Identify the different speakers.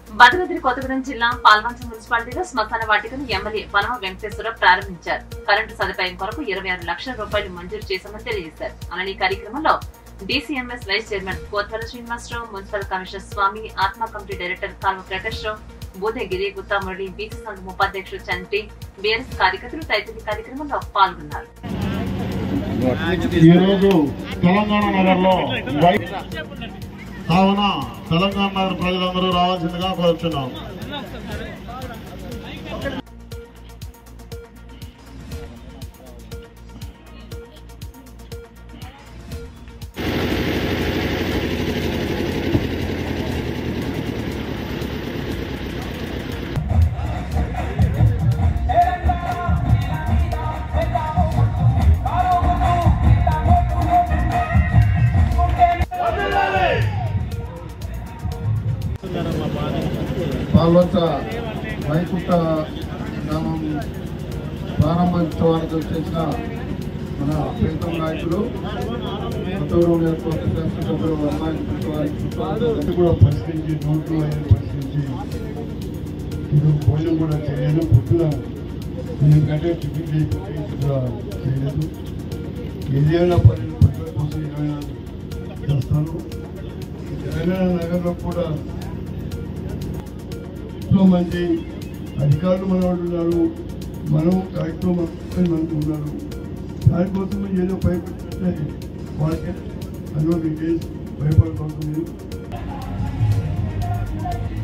Speaker 1: భద్రాద్రి కొత్తగూడెం జిల్లా పాల్వంచ మున్సిపాలిటీలో శ్మశాన వాటికను ఎమ్మెల్యే పనమ వెంకటేశ్వరరావు ప్రారంభించారు కరెంటు సదుపాయం కొరకు ఇరవై ఆరు లక్షల రూపాయలు మంజూరు చేశామని తెలియజేశారు అలానే ఈ కార్యక్రమంలో DCMS vice chairman Kotwala Srinivasarao municipal commissioner Swamy ఆత్మ committee director Kalva Prakash Rao Budagiri Gutta Murali BC సంఘం ఉపాధ్యక్షుడు చంటి బీఆర్ఎస్ కార్యకర్తలు తదితరులు ఈ కార్యక్రమంలో పాల్గొన్నారు
Speaker 2: ఈరోజు తెలంగాణ నగర్లో వై- కావున తెలంగాణ నగర ప్రజలందరూ రావాల్సిందిగా కోరుతున్నాం పాల్వంచ వైకుంఠ గ్రామం ప్రారంభోత్సవానికి వచ్చేసిన మన ప్రీతం నాయకులు కొత్తగూడెం నియోజకవర్గ శాసనసభ్యులు అమ్మాయి
Speaker 3: అది కూడా పరిష్కరించి నోట్లు అనేది పరిష్కరించి ఇప్పుడు భోజనం కూడా చేయలేదు పొద్దున ఎందుకంటే టిఫిన్ చేయకపోతే కూడా చేయలేదు ఏదైనా పని ప్రజల కోసం ఏమైనా చేస్తాను తెలంగాణ నగరంలో కూడా ఎంతో మంది అధికారులు మన వాళ్ళు ఉన్నారు మనం కరెక్ట్ మనకు ఉన్నారు దానికోసం ఏదో భయపెట్టే వాళ్ళకి అందులో డీటెయిల్స్ భయపడుతుంది